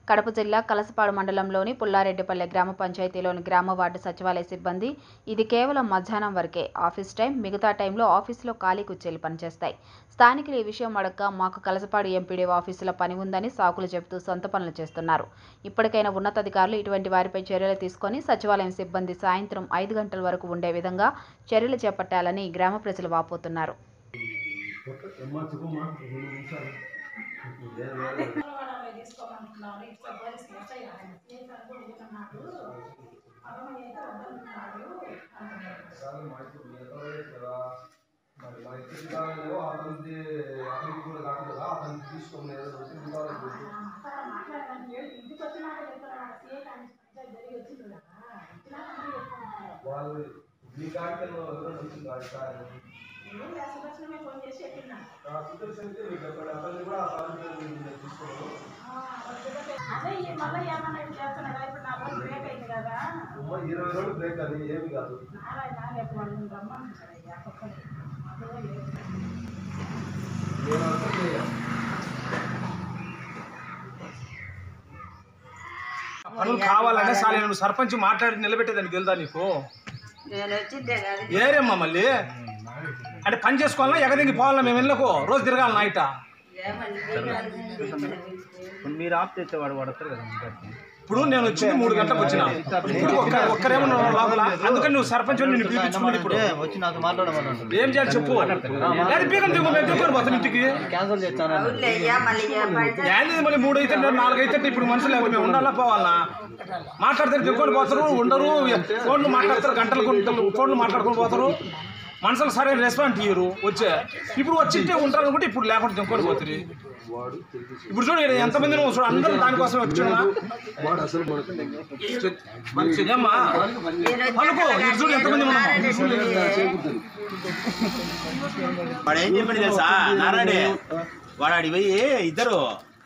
కడప జిల్లా కలసపాడు మండలంలోని పుల్లారెడ్డిపల్లె గ్రామ పంచాయతీలోని గ్రామ వార్డు సచివాలయ సిబ్బంది ఇది కేవలం మధ్యాహ్నం వరకే ఆఫీస్ టైం మిగతా టైంలో ఆఫీసులో ఖాళీ కుర్చీలు పనిచేస్తాయి స్థానికులు ఈ విషయం అడగక మాకు కలసపాడు ఎంపీడీఓ ఆఫీసులో పని ఉందని సాకులు చెబుతూ సొంత పనులు చేస్తున్నారు ఇప్పటికైనా ఉన్నతాధికారులు ఇటువంటి వారిపై చర్యలు తీసుకొని సచివాలయం సిబ్బంది సాయంత్రం ఐదు గంటల వరకు ఉండే విధంగా చర్యలు చేపట్టాలని గ్రామ ప్రజలు వాపోతున్నారు అమ్మా చెప్పమ్మా రెండు నిమిషాలు వేరే వేరే తీసుకోమంటున్నారు ఇట్లా పోలీసులు ఎస్ఐ ఆయన చేశారు కూడా ఏమన్నాడు అరవై అయితే వద్దనుకున్నాడు అంటున్నారు సార్ మా ఇప్పుడు మీ ఎంత వయసు కదా మరి మా ఇద్దరు కాలేదు అతనికి అతనికి కూడా కాదు కదా అతన్ని తీసుకొని ఏదో ఒకటి కావాలి అక్కడ మాట్లాడడానికి ఏడు ఇంటికి వచ్చినాక చెప్తారు సీఏ కానీ పంచాయతీ జరిగి వచ్చింది కదా వచ్చినాక మళ్ళీ చెప్పుకుంటున్నారు వాళ్ళు మీ కాడికి ఎవరైనా వచ్చింది కాదు సార్ ఏం లేదు సుదర్శనమే ఫోన్ చేసి చెప్పినా ఆ సుదర్శన్కి మీకు చెప్పండి అతన్ని కూడా ఆ సార్ తీసుకోవాలి అదే ఈ మళ్ళీ ఏమన్నా ఇట్లా చేస్తున్నాడా ఇప్పుడు నా రోజు బ్రేక్ అయింది కదా అమ్మ ఇరవై రోజులు బ్రేక్ అది ఏమి కాదు నారాయణ రేపు వాళ్ళు రమ్మంటున్నారు అయ్యా ఒక్కొక్కరు అదే లేదు. నేను అర్థం చేయాలి పనులు కావాలంటే సార్ నేను సర్పంచ్ మాట్లాడి నిలబెట్టేదానికి వెళ్దా నీకు నేను వచ్చిందే కాదు ఏరేమ్మా మళ్ళీ అంటే పని చేసుకోవాలన్నా ఎగదింగి పోవాలన్నా మేము ఇళ్ళకు రోజు తిరగాలి నైట్ ఏమని పిల్లలు మీరు ఆఫ్ చేస్తే వాడు వాడతారు కదా ముందరికి. ఇప్పుడు నేను వచ్చింది మూడు గంటలకు వచ్చిన ఇప్పుడు ఒక్క ఒక్కరేమో నువ్వు లోపల అందుకని నువ్వు సర్పంచ్ వాడిని నిన్ను పిలిపించుకున్నది ఇప్పుడు వచ్చి నాతో మాట్లాడమన్నాడు ఏం చేయాలి చెప్పు ఏది పీకలు దిగు మేము దిగుకొని పోతాను ఇంటికి క్యాన్సిల్ చేస్తాను అవునులే అయ్యా మళ్ళీ ఏ పంచాయతీ ఏంది మళ్ళీ మూడు అయితే నాలుగు అయితే ఇప్పుడు మనుషులు లేకపోతే మేము ఉండాలా పోవాలనా మాట్లాడతారు దిగుకొని పోతారు ఉండరు ఫోన్లు మాట్లాడతారు గంటలు గంటలు ఫోన్లు మాట్లాడుకొని పోతారు మనుషులు సరైన రెస్పాన్స్ ఇయ్యరు వచ్చే ఇప్పుడు వచ్చింటే ఉంటారు అనుకుంటే ఇప్పుడు లేకుండా దిగుకొని పోతారు ఇప్పుడు చూడు ఈడ ఎంతమంది నువ్వు చూడు అందరూ దానికోసం వచ్చినా వాడు అసలు మనకు ఏమ్మా అనుకో ఇటు చూడు ఎంతమంది ఉన్నాము వాడు ఏం చెప్పాడు తెలుసా నారాయణ వాడు ఆడి పోయి ఇద్దరు